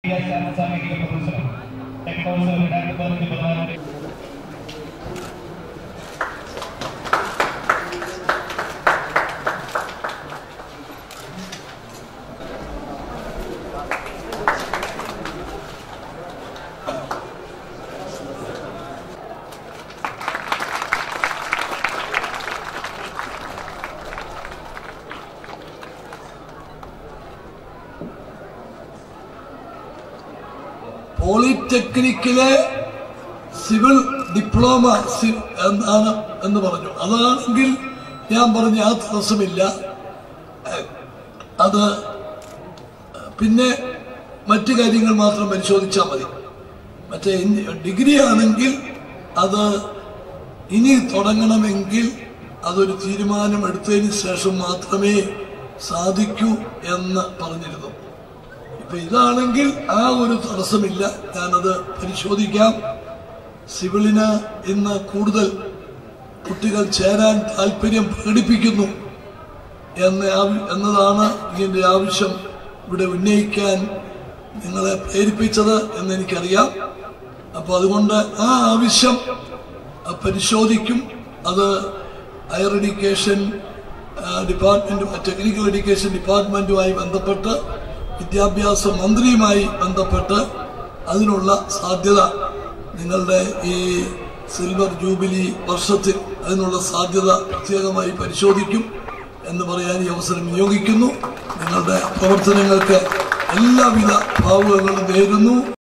സാമൂഹിക പ്രദർശനം ടെക്നോളജി രണ്ടായിരത്തി പതിനഞ്ച് പതിനാറ് പോളിടെക്നിക്കിലെ സിവിൽ ഡിപ്ലോമ സി- എന്നാണ് എന്ന് പറഞ്ഞു അതാണെങ്കിൽ ഞാൻ പറഞ്ഞ ആ തടസ്സമില്ല ഏഹ്, അത് പിന്നെ മറ്റു കാര്യങ്ങൾ മാത്രം പരിശോധിച്ചാൽ മതി മറ്റേ ഇനി ഡിഗ്രി ആണെങ്കിൽ അത് ഇനി തുടങ്ങണമെങ്കിൽ അതൊരു തീരുമാനം എടുത്തതിന് ശേഷം മാത്രമേ സാധിക്കൂ എന്ന് പറഞ്ഞിരുന്നു ഇപ്പൊ ഇതാണെങ്കിൽ ആ ഒരു തടസ്സമില്ല ഞാനത് പരിശോധിക്കാം സിവിലിന് ഇന്ന് കൂടുതൽ കുട്ടികൾ ചേരാൻ താല്പര്യം പ്രകടിപ്പിക്കുന്നു എന്ന ആവ- എന്നതാണ് ഇതിന്റെ ആവശ്യം ഇവിടെ ഉന്നയിക്കാൻ നിങ്ങളെ പ്രേരിപ്പിച്ചത് എന്ന് എനിക്കറിയാം അപ്പൊ അതുകൊണ്ട് ആ ആവശ്യം ആ, പരിശോധിക്കും അത് ഹയർ എഡ്യൂക്കേഷൻ ഡിപ്പാർട്ട്മെന്റും ടെക്നിക്കൽ എഡ്യൂക്കേഷൻ ഡിപ്പാർട്ട്മെന്റുമായി ബന്ധപ്പെട്ട് വിദ്യാഭ്യാസ മന്ത്രിയുമായി ബന്ധപ്പെട്ട് അതിനുള്ള സാധ്യത നിങ്ങളുടെ ഈ സിൽവർ ജൂബിലി വർഷത്തിൽ അതിനുള്ള സാധ്യത പ്രത്യേകമായി പരിശോധിക്കും എന്ന് പറയാൻ ഈ അവസരം വിനിയോഗിക്കുന്നു നിങ്ങളുടെ പ്രവർത്തനങ്ങൾക്ക് എല്ലാവിധ ഭാവുകങ്ങളും നേരുന്നു